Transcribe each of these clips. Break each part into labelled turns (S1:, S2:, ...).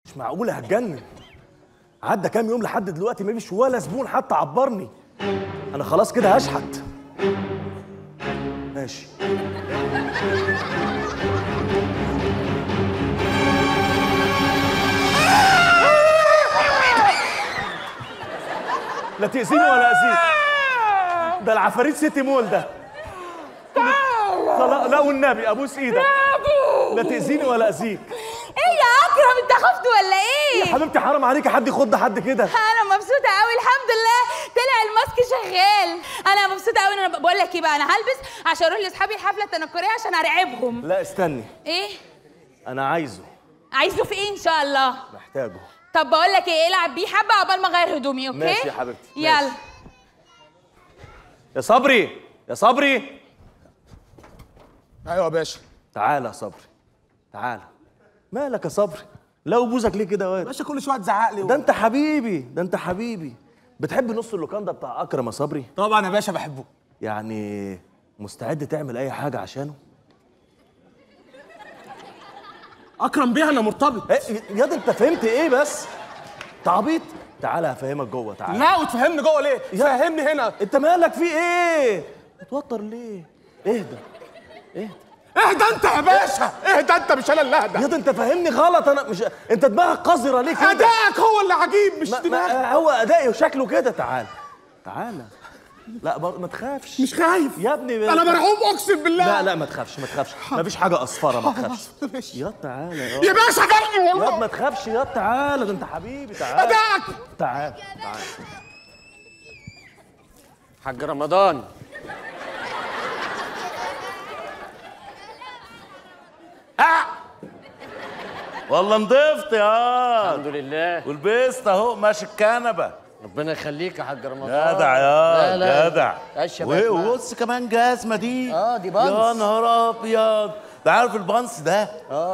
S1: مش معقوله هتجنن عدى كام يوم لحد دلوقتي ما فيش ولا زبون حتى عبرني انا خلاص كده هشحت ماشي لا تأذيني ولا أذيك ده العفاريت سيتي مول ده خلاص لا والنبي ابوس ايدك لا تأذيني ولا أذيك
S2: ايه يا اكرم انت خفت ولا
S1: يا
S2: ايه
S1: حبيبتي حرام عليكي حد يخض حد كده
S2: انا مبسوطه قوي الحمد لله طلع الماسك شغال انا مبسوطه قوي ان انا بقول لك ايه بقى انا هلبس عشان اروح لاصحابي الحفله التنكريه عشان ارعبهم
S1: لا استني
S2: ايه
S1: انا عايزه
S2: عايزه في ايه ان شاء الله
S1: محتاجه
S2: طب بقول لك ايه العب بيه حبه عقبال ما اغير هدومي اوكي
S1: ماشي يا حبيبتي،
S2: يلا
S1: ماشي. يا صبري يا صبري
S3: ايوه يا باشا
S1: تعالى يا صبري تعالى مالك يا صبري لا بوزك ليه كده يا واد
S3: باشا كل شويه تزعق لي
S1: ده انت حبيبي ده انت حبيبي بتحب نص اللوكاندا بتاع اكرم يا صبري
S3: طبعا يا باشا بحبه
S1: يعني مستعد تعمل اي حاجه عشانه
S3: اكرم بيها انا مرتبط
S1: ايه يا ده انت فهمت ايه بس تعبيط تعالى هفهمك جوه تعالى
S3: لا وتفهمني جوه ليه فهمني هنا
S1: انت مالك في ايه متوتر ليه اهدى اهدى
S3: اهدى انت يا باشا اهدى انت مش انا اللي اهدى
S1: يا ده انت فاهمني غلط انا مش انت دماغك قذره ليه كده
S3: ادائك هو اللي عجيب مش
S1: ما
S3: دماغك
S1: ما هو ادائي وشكله كده تعالى تعالى لا بر... ما تخافش
S3: مش خايف
S1: يا ابني
S3: انا مرعوب اقسم بالله
S1: لا لا ما تخافش ما تخافش ما فيش حاجه اصفره ما تخافش
S3: ماشي.
S1: يا تعالى يا
S3: يا باشا جرني
S1: يا
S3: والله
S1: ما تخافش يا تعالى ده انت حبيبي تعالى
S3: ادائك
S1: تعالى تعالى
S4: حاج رمضان
S5: والله نضفت يا
S4: الحمد لله
S5: ولبست اهو ماشي الكنبه
S4: ربنا يخليك يا حاج رمضان
S5: جدع
S4: لا
S5: يا
S4: لا
S5: جدع
S4: عيش يا
S5: و-
S4: باشا.
S5: وبص كمان جزمه دي
S4: اه، دي بانس.
S5: يا نهار ابيض ده عارف البانس ده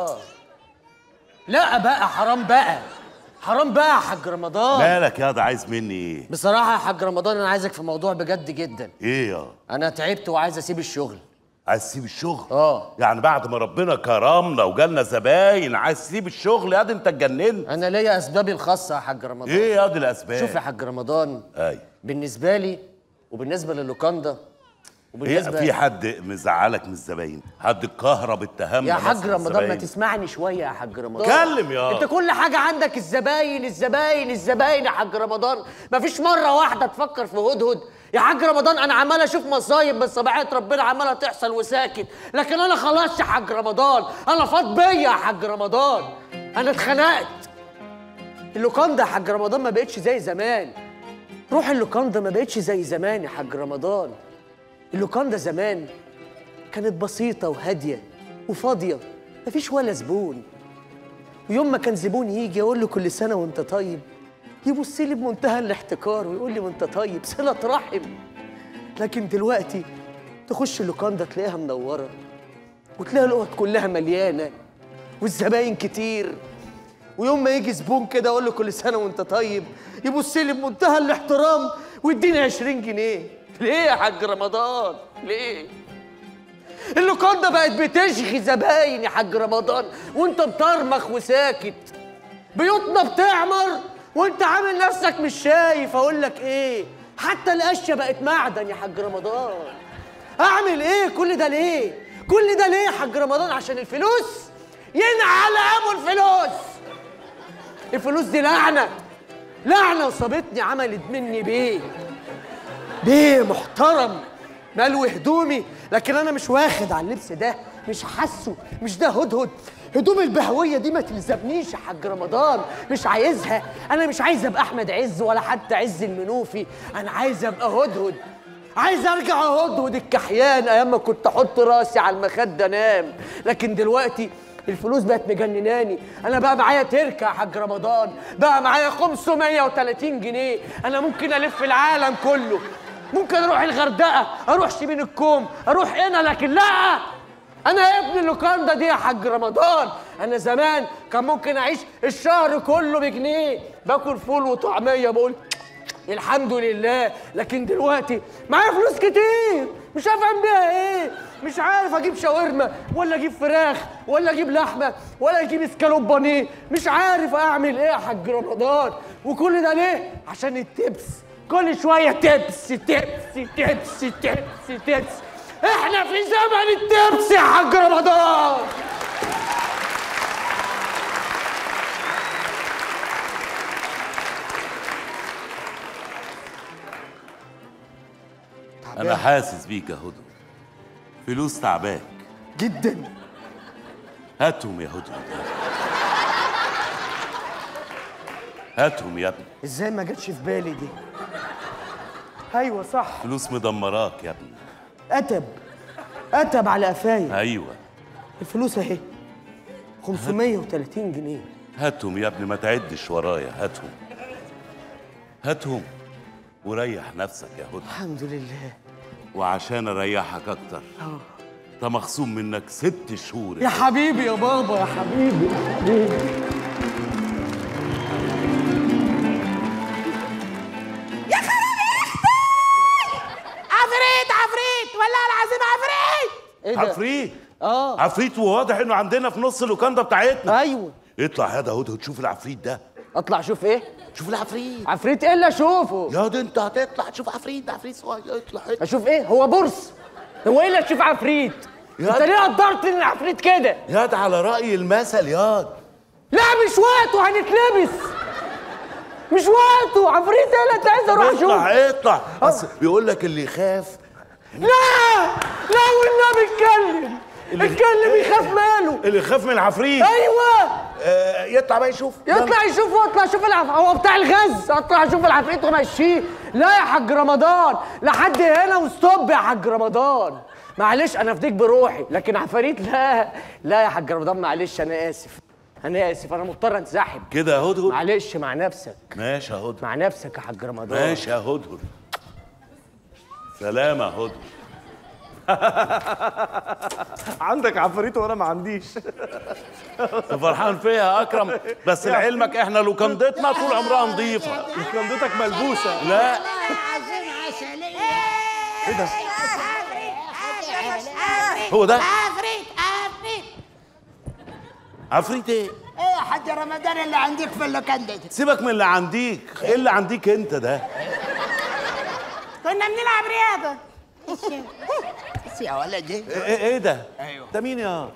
S4: لا بقى حرام بقى حرام بقى يا حاج رمضان
S5: مالك يا ده عايز مني ايه
S4: بصراحة يا حاج رمضان أنا عايزك في موضوع بجد جدا
S5: ايه يا
S4: أنا تعبت وعايز أسيب الشغل
S5: عايز تسيب الشغل
S4: اه
S5: يعني بعد ما ربنا كرمنا وجالنا زباين عايز تسيب الشغل يا دي انت اتجننت
S4: أنا ليا أسبابي الخاصة يا حاج رمضان
S5: ايه يا دي الاسباب
S4: شوف يا حاج رمضان
S5: اي
S4: بالنسبة لي وبالنسبة للوكاندا
S5: ايه
S4: وبالنسبة
S5: في حد مزعلك من الزباين حد اتكهرب اتهمنا
S4: يا
S5: ناس
S4: حاج
S5: من
S4: رمضان ما
S5: الزباين؟
S4: تسمعني شوية يا حاج رمضان
S5: اتكلم يا
S4: انت كل حاجة عندك الزباين الزباين الزباين يا حاج رمضان مفيش مرة واحدة تفكر في هدهد يا حاج رمضان انا عمال اشوف مصايب بس طبيعة ربنا عمالة تحصل وساكت لكن انا خلاص يا حاج رمضان انا فاض بيا يا حاج رمضان انا اتخنقت اللوكاندا يا حاج رمضان ما بقتش زي زمان روح اللوكاندا ما بقتش زي زمان يا حاج رمضان اللوكاندا زمان كانت بسيطة وهادية وفاضية مفيش ولا زبون ويوم ما كان زبون يجي اقول له كل سنه وانت طيب يبص لي بمنتهى الاحتكار ويقول لي وانت طيب صله رحم لكن دلوقتي تخش اللوكاندا تلاقيها منوره وتلاقي الاوض كلها مليانه والزباين كتير ويوم ما يجي زبون كده اقول له كل سنه وانت طيب يبص لي بمنتهى الاحترام ويديني 20 جنيه ليه يا حاج رمضان ليه اللوكاندا بقت بتشغي زباين يا حاج رمضان وانت مطرمخ وساكت بيوتنا بتعمر وانت عامل نفسك مش شايف اقول لك ايه حتى القشه بقت معدن يا حاج رمضان اعمل ايه كل ده ليه كل ده ليه يا حاج رمضان عشان الفلوس ينعل ابو الفلوس الفلوس دي لعنه لعنه وصابتني عملت مني بيه بيه محترم ملوي هدومي لكن انا مش واخد على اللبس ده مش حاسه مش ده هدهد هدوم البهويه دي ما تلزمنيش يا حاج رمضان مش عايزها انا مش عايز ابقى احمد عز ولا حتى عز المنوفي انا عايز ابقى هدهد عايز ارجع هدهد الكحيان ايام ما كنت احط راسي على المخده انام لكن دلوقتي الفلوس بقت مجنناني انا بقى معايا تركه يا حاج رمضان بقى معايا 530 جنيه انا ممكن الف العالم كله ممكن اروح الغردقه اروح شبين الكوم اروح هنا لكن لا انا ابن اللوكاندا دي يا حاج رمضان انا زمان كان ممكن اعيش الشهر كله بجنيه باكل فول وطعميه بقول الحمد لله لكن دلوقتي معايا فلوس كتير مش هفهم بيها ايه مش عارف اجيب شاورما ولا اجيب فراخ ولا اجيب لحمه ولا اجيب اسكالوب بانيه مش عارف اعمل ايه يا حاج رمضان وكل ده ليه عشان التبس كل شويه تبس تبس تبس تبس تبس احنا في زمن التبس يا حاج رمضان
S5: انا حاسس بيك يا هدهد فلوس تعباك
S4: جدا
S5: هاتهم يا هدهد هاتهم يا ابني
S4: ازاي ما جاتش في بالي دي ايوه صح
S5: فلوس مدمراك يا ابني
S4: اتب اتب على قفايا
S5: ايوه
S4: الفلوس اهي 530 جنيه
S5: هاتهم يا ابني ما تعدش ورايا هاتهم هاتهم وريح نفسك يا هدى
S4: الحمد لله
S5: وعشان اريحك اكتر انت مخصوم منك ست شهور
S4: يا حبيبي يا بابا يا حبيبي يا حبيبي
S2: عفريت عفريت والله العظيم عفريت
S4: ايه ده؟
S5: عفريت
S4: اه
S5: عفريت وواضح انه عندنا في نص اللوكاندا بتاعتنا
S4: ايوه
S5: اطلع يا ده هدهد شوف العفريت ده
S4: اطلع اشوف ايه؟
S5: شوف العفريت
S4: عفريت ايه اللي اشوفه؟
S5: يا ده انت هتطلع تشوف عفريت ده عفريت صغير اطلع اطلع.
S4: اشوف ايه؟ هو بورس هو ايه اللي اشوف عفريت؟
S5: يا
S4: انت ليه قدرت ان العفريت كده؟
S5: يا ده على رأي المثل يا
S4: لا مش وقته هنتلبس مش وقته عفريت ايه اللي انت عايز اروح اشوف؟
S5: اطلع اطلع بس بيقول لك اللي يخاف
S4: لا لا والنبي اتكلم اتكلم يخاف ماله
S5: اللي يخاف من العفريت
S4: ايوه
S5: آه يطلع بقى يشوف
S4: يطلع يشوف واطلع اشوف العف هو بتاع الغز اطلع اشوف العفريت وامشيه لا يا حاج رمضان لحد هنا وستوب يا حاج رمضان معلش انا افديك بروحي لكن عفاريت لا لا يا حاج رمضان معلش انا اسف انا اسف انا مضطر انسحب
S5: كده يا هدهد
S4: معلش مع نفسك
S5: ماشي يا هدهد
S4: مع نفسك يا حاج رمضان
S5: ماشي يا هدهد سلام يا هدهد
S1: عندك عفاريت وانا ما عنديش
S5: انت فرحان فيها يا اكرم بس لعلمك احنا لوكندتنا طول عمرها نظيفه
S1: لوكندتك ملبوسه
S5: لا
S1: ايه ده
S5: هو ده
S6: عفريت عفريت
S5: عفريت ايه
S6: ايه يا حاج رمضان اللي عندك في اللوكاندا دي
S5: سيبك من اللي عنديك ايه اللي عنديك انت ده
S2: كنا بنلعب رياضه
S6: بس يا ولدي
S5: ايه, ايه ده ايوه ده مين يا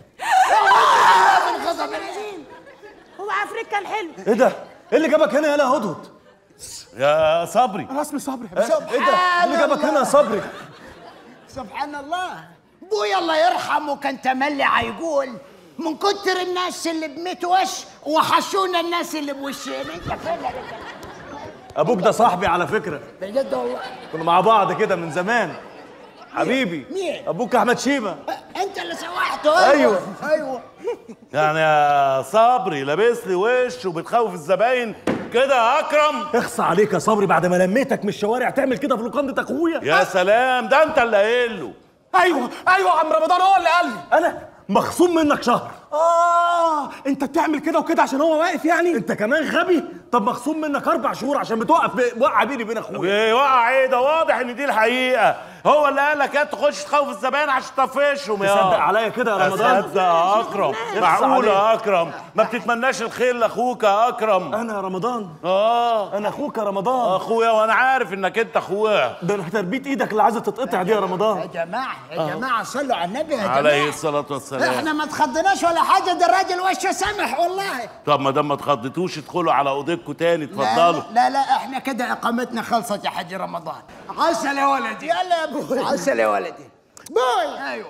S6: من غضب العين
S2: هو عفريت كان حلو
S1: ايه ده ايه اللي جابك هنا يا لا هدهد
S5: يا صبري
S3: انا اسمي صبري
S1: ايه ده ايه اللي جابك هنا يا صبري
S6: سبحان الله ابويا الله يرحمه كان تملي هيقول من كتر الناس اللي بميت وش وحشونا الناس اللي بوشين انت فين
S1: ابوك ده صاحبي على فكره
S6: بجد والله
S1: كنا مع بعض كده من زمان حبيبي
S6: مين؟
S1: ابوك احمد شيبه
S6: انت اللي سوحته
S1: أيوه.
S6: ايوه
S5: يعني يا صبري لابس لي وش وبتخوف الزباين كده يا اكرم
S1: اخصى عليك يا صبري بعد ما لميتك من الشوارع تعمل كده في لوكاندا اخويا
S5: يا سلام ده انت اللي قايل له
S3: ايوه ايوه يا عم رمضان هو اللي قال لي
S1: انا مخصوم منك شهر
S3: اه انت بتعمل كده وكده عشان هو واقف يعني
S1: انت كمان غبي طب مخصوم منك اربع شهور عشان بتوقف ب- وقع بيني وبين اخويا
S5: وقع ايه ده واضح ان دي الحقيقه هو اللي قال لك يا تخش تخوف الزباين عشان تطفشهم يا
S1: تصدق عليا كده يا رمضان
S5: تصدق يا اكرم معقول يا اكرم ما بتتمناش الخير لاخوك يا اكرم
S1: انا يا رمضان
S5: اه
S1: انا اخوك يا رمضان
S5: اخويا وانا عارف انك انت اخويا
S1: ده انا تربيت ايدك اللي عايزه تتقطع دي يا
S6: يا
S1: رمضان
S6: جماعه يا جماعه صلوا على النبي يا
S5: عليه
S6: جماعه
S5: الصلاه
S6: احنا
S5: والسلام
S6: ما اتخضناش ولا حاجه ده الراجل وشه سمح والله
S5: طب ما دام ما اتخضتوش ادخلوا على اوضتكم تاني
S6: لا
S5: اتفضلوا
S6: لا لا احنا كده اقامتنا خلصت يا حاج رمضان عسل يا ولدي يلا يا ابوي عسل يا ولدي بوي ايوه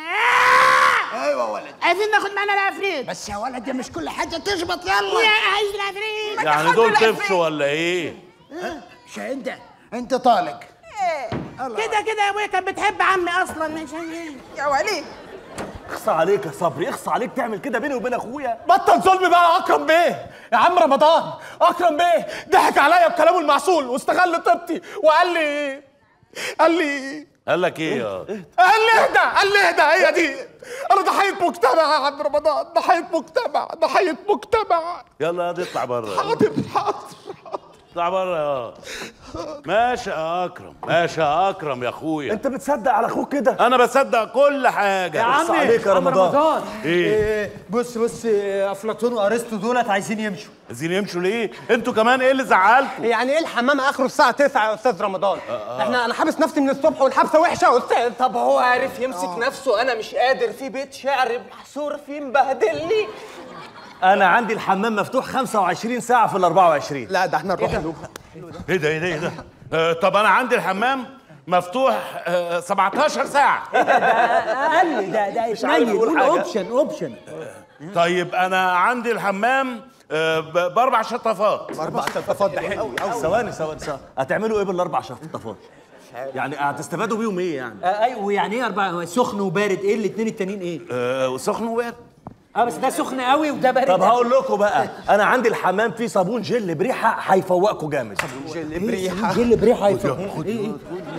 S6: ايوه ولدي
S2: عايزين ناخد معانا العفريت
S6: بس يا ولدي مش كل حاجه تشبط يلا
S2: يا عايز العفريت
S5: يعني دول طفشوا ولا ايه
S6: مش انت انت طالق
S2: كده كده يا ابويا كانت بتحب عمي اصلا مش يا وليد
S1: اخصى عليك يا صبري اخصى عليك تعمل كده بيني وبين اخويا
S3: بطل ظلم بقى يا اكرم بيه يا عم رمضان اكرم بيه ضحك عليا بكلامه المعسول واستغل طيبتي وقال لي قال لي
S5: قال لك ايه يا
S3: قال لي اهدى قال لي اهدى هي دي انا ضحيه مجتمع يا عم رمضان ضحيه مجتمع ضحيه مجتمع
S5: يلا يا دي اطلع بره
S3: حاضر حاضر
S5: اطلع بره يا ماشي يا اكرم ماشي يا اكرم يا اخويا
S1: انت بتصدق على اخوك كده
S5: انا بصدق كل حاجه
S1: يا عمي عليك يا رمضان
S5: ايه
S7: بص بص افلاطون وارسطو دولت عايزين يمشوا
S5: عايزين يمشوا ليه انتوا كمان ايه اللي زعلكم
S3: يعني ايه الحمام اخره الساعه 9 يا استاذ رمضان احنا انا حابس نفسي من الصبح والحبسه وحشه يا استاذ
S7: طب هو عارف يمسك نفسه انا مش قادر في بيت شعر محصور فيه مبهدلني
S1: انا عندي الحمام مفتوح 25 ساعه في ال 24
S3: لا ده احنا نروح له
S5: ايه ده ايه ده ايه ده آه طب انا عندي الحمام مفتوح آه 17 ساعه
S7: اقل ده ده
S1: مش عارف اقول حاجه
S7: اوبشن اوبشن
S5: طيب انا عندي الحمام آه ب- باربع شطافات
S3: اربع شطافات ده حلو
S1: ثواني ثواني ثواني هتعملوا ايه بالاربع شطافات؟ يعني هتستفادوا بيهم ايه يعني؟
S7: ايوه يعني ايه اربعه سخن وبارد ايه الاثنين التانيين ايه
S5: آه وسخن وبارد
S7: اه بس ده سخن قوي وده بارد
S1: طب هقول لكم بقى انا عندي الحمام فيه صابون جل بريحه هيفوقكم جامد
S3: بريحه
S7: جل بريحه يفوق ايه ايه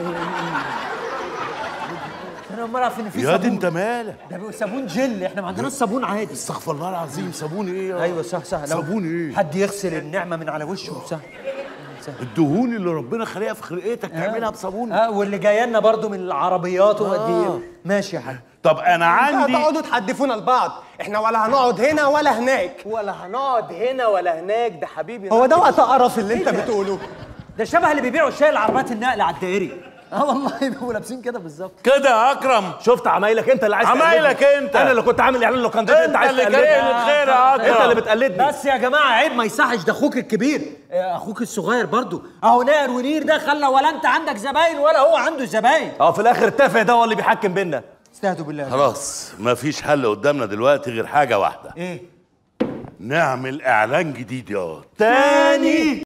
S7: انا امال اعرف ان في
S5: يا دي
S7: صابون
S5: انت مالك
S7: ده بيبقى صابون جل احنا ما عندناش صابون عادي
S5: استغفر الله العظيم صابون ايه يا
S7: ايوه صح صح لو
S5: صابون ايه
S7: حد يغسل النعمه من على وشه صح
S5: الدهون اللي ربنا خلقها في خلقتك تعملها بصابون
S7: اه واللي جايه لنا برضه من العربيات وقد ايه ماشي يا حاج
S5: طب انا عندي
S3: هتقعدوا تحدفونا لبعض احنا ولا هنقعد هنا ولا هناك
S7: ولا هنقعد هنا ولا هناك ده حبيبي
S3: هو ده وقت قرف اللي انت بتقوله
S7: ده شبه اللي بيبيعوا الشاي العربيات النقل على الدائري اه والله بيبقوا لابسين كده بالظبط
S5: كده يا اكرم
S1: شفت عمايلك انت اللي عايز
S5: عمايلك
S1: تقلدني.
S5: انت.
S1: انا اللي كنت عامل اعلان لوكاندات
S5: انت
S1: انت عايز
S5: اللي
S1: تقلدني
S5: جاي الخير يا اكرم
S1: انت اللي بتقلدني
S7: بس يا جماعه عيب ما يصحش ده اخوك الكبير آه، اخوك الصغير برضه اهو نائر ونير ده خلى ولا انت عندك زباين ولا هو عنده زباين
S1: اه في الاخر التافه ده هو اللي بيحكم بينا
S7: استهدوا بالله
S5: خلاص مفيش حل قدامنا دلوقتي غير حاجه واحده
S7: ايه
S5: نعمل اعلان جديد يا
S1: تاني